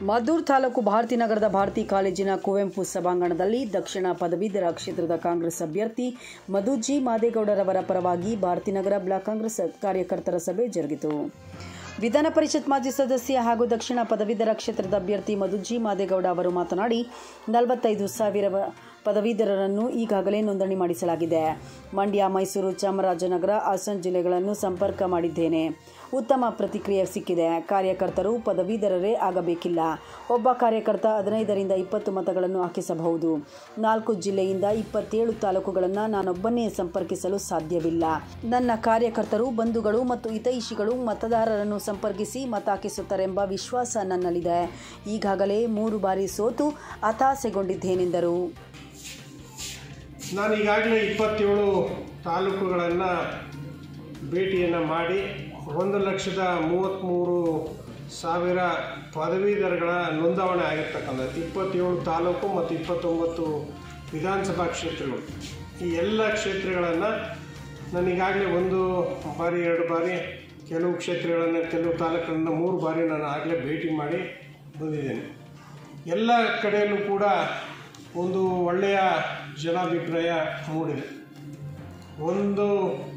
ಮದ್ದೂರು ತಾಲೂಕು ಭಾರತಿ ನಗರದ ಭಾರತಿ ಕಾಲೇಜಿನ ಕುವೆಂಪು ಸಭಾಂಗಣದಲ್ಲಿ ದಕ್ಷಿಣ ಪದವೀಧರ ಕ್ಷೇತ್ರದ ಕಾಂಗ್ರೆಸ್ ಅಭ್ಯರ್ಥಿ ಮಧುಜಿ ಮಾದೇಗೌಡರವರ ಪರವಾಗಿ ಭಾರತಿನಗರ ಬ್ಲಾಕ್ ಕಾಂಗ್ರೆಸ್ ಕಾರ್ಯಕರ್ತರ ಸಭೆ ಜರುಗಿತು ವಿಧಾನ ಪರಿಷತ್ ಮಾಜಿ ಸದಸ್ಯ ಹಾಗೂ ದಕ್ಷಿಣ ಪದವೀಧರ ಕ್ಷೇತ್ರದ ಅಭ್ಯರ್ಥಿ ಮಧುಜಿ ಮಾದೇಗೌಡ ಅವರು ಮಾತನಾಡಿ ನಲವತ್ತೈದು ಸಾವಿರ ಪದವೀಧರರನ್ನು ಈಗಾಗಲೇ ನೋಂದಣಿ ಮಾಡಿಸಲಾಗಿದೆ ಮಂಡ್ಯ ಮೈಸೂರು ಚಾಮರಾಜನಗರ ಹಾಸನ ಜಿಲ್ಲೆಗಳನ್ನು ಸಂಪರ್ಕ ಮಾಡಿದ್ದೇನೆ ಉತ್ತಮ ಪ್ರತಿಕ್ರಿಯೆ ಸಿಕ್ಕಿದೆ ಕಾರ್ಯಕರ್ತರು ಪದವೀಧರರೇ ಆಗಬೇಕಿಲ್ಲ ಒಬ್ಬ ಕಾರ್ಯಕರ್ತ ಹದಿನೈದರಿಂದ ಇಪ್ಪತ್ತು ಮತಗಳನ್ನು ಹಾಕಿಸಬಹುದು ನಾಲ್ಕು ಜಿಲ್ಲೆಯಿಂದ ಇಪ್ಪತ್ತೇಳು ತಾಲೂಕುಗಳನ್ನು ನಾನೊಬ್ಬನೇ ಸಂಪರ್ಕಿಸಲು ಸಾಧ್ಯವಿಲ್ಲ ನನ್ನ ಕಾರ್ಯಕರ್ತರು ಬಂಧುಗಳು ಮತ್ತು ಹಿತೈಷಿಗಳು ಮತದಾರರನ್ನು ಸಂಪರ್ಕಿಸಿ ಮತ ಹಾಕಿಸುತ್ತಾರೆಂಬ ವಿಶ್ವಾಸ ನನ್ನಲ್ಲಿದೆ ಈಗಾಗಲೇ ಮೂರು ಬಾರಿ ಸೋತು ಹತಾಸೆಗೊಂಡಿದ್ದೇನೆಂದರು ನಾನು ಈಗಾಗಲೇ ಇಪ್ಪತ್ತೇಳು ತಾಲೂಕುಗಳನ್ನು ಭೇಟಿಯನ್ನು ಮಾಡಿ ಒಂದು ಲಕ್ಷದ ಮೂವತ್ತ್ಮೂರು ಸಾವಿರ ಪದವೀಧರಗಳ ನೋಂದಾವಣೆ ಆಗಿರ್ತಕ್ಕಂಥದ್ದು ಇಪ್ಪತ್ತೇಳು ತಾಲೂಕು ಮತ್ತು ಇಪ್ಪತ್ತೊಂಬತ್ತು ವಿಧಾನಸಭಾ ಕ್ಷೇತ್ರಗಳು ಈ ಎಲ್ಲ ಕ್ಷೇತ್ರಗಳನ್ನು ನಾನು ಈಗಾಗಲೇ ಒಂದು ಬಾರಿ ಎರಡು ಬಾರಿ ಕೆಲವು ಕ್ಷೇತ್ರಗಳನ್ನು ಕೆಲವು ತಾಲೂಕುಗಳನ್ನು ಮೂರು ಬಾರಿ ನಾನು ಆಗಲೇ ಭೇಟಿ ಮಾಡಿ ಬಂದಿದ್ದೇನೆ ಎಲ್ಲ ಕಡೆಯಲ್ಲೂ ಕೂಡ ಒಂದು ಒಳ್ಳೆಯ ಜನಾಭಿಪ್ರಾಯ ಮೂಡಿದೆ ಒಂದು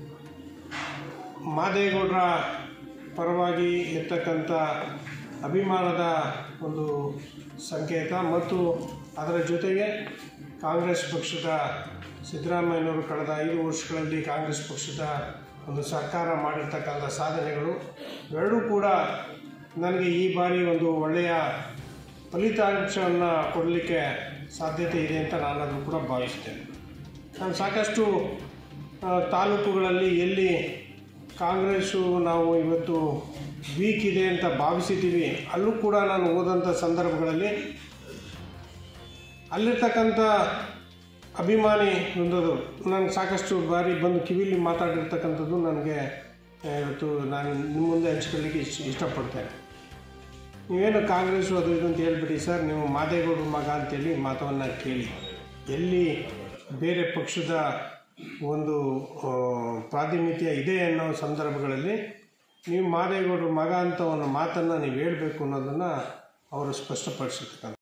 ಮಾದೇಗೌಡರ ಪರವಾಗಿ ಇರ್ತಕ್ಕಂಥ ಅಭಿಮಾನದ ಒಂದು ಸಂಕೇತ ಮತ್ತು ಅದರ ಜೊತೆಗೆ ಕಾಂಗ್ರೆಸ್ ಪಕ್ಷದ ಸಿದ್ದರಾಮಯ್ಯನವರು ಕಳೆದ ಐದು ವರ್ಷಗಳಲ್ಲಿ ಕಾಂಗ್ರೆಸ್ ಪಕ್ಷದ ಒಂದು ಸರ್ಕಾರ ಮಾಡಿರ್ತಕ್ಕಂಥ ಸಾಧನೆಗಳು ಎರಡೂ ಕೂಡ ನನಗೆ ಈ ಬಾರಿ ಒಂದು ಒಳ್ಳೆಯ ಫಲಿತಾಂಶವನ್ನು ಕೊಡಲಿಕ್ಕೆ ಸಾಧ್ಯತೆ ಇದೆ ಅಂತ ನಾನು ಅದನ್ನು ಕೂಡ ಭಾವಿಸ್ತೇನೆ ನಾನು ಸಾಕಷ್ಟು ಆ, ತಾಲೂಕುಗಳಲ್ಲಿ ಎಲ್ಲಿ ಕಾಂಗ್ರೆಸ್ಸು ನಾವು ಇವತ್ತು ವೀಕ್ ಇದೆ ಅಂತ ಭಾವಿಸಿದ್ದೀವಿ ಅಲ್ಲೂ ಕೂಡ ನಾನು ಹೋದಂಥ ಸಂದರ್ಭಗಳಲ್ಲಿ ಅಲ್ಲಿರ್ತಕ್ಕಂಥ ಅಭಿಮಾನಿ ವೃಂದದವರು ನಾನು ಸಾಕಷ್ಟು ಬಾರಿ ಬಂದು ಕಿವಿಲಿ ಮಾತಾಡಿರ್ತಕ್ಕಂಥದ್ದು ನನಗೆ ಆ, ಇವತ್ತು ನಾನು ನಿಮ್ಮ ಮುಂದೆ ಹಂಚ್ಕೊಳ್ಳಿಕ್ಕೆ ಇಷ್ಟ ಇಷ್ಟಪಡ್ತೇನೆ ನೀವೇನು ಕಾಂಗ್ರೆಸ್ಸು ಅದು ಇದು ಅಂತ ಹೇಳ್ಬಿಡಿ ಸರ್ ನೀವು ಮಾದೇಗೌಡರ ಮಗ ಅಂತೇಳಿ ಮಾತವನ್ನು ಕೇಳಿ ಎಲ್ಲಿ ಬೇರೆ ಪಕ್ಷದ ಒಂದು ಆ, ಪ್ರಾತಿನಿಧ್ಯ ಇದೆ ಅನ್ನೋ ಸಂದರ್ಭಗಳಲ್ಲಿ ನೀವು ಮಾದೇಗೌಡರ ಮಗ ಅಂತ ಒಂದು ಮಾತನ್ನು ನೀವು ಹೇಳಬೇಕು ಅನ್ನೋದನ್ನು ಅವರು ಸ್ಪಷ್ಟಪಡಿಸಿರ್ತಕ್ಕಂಥ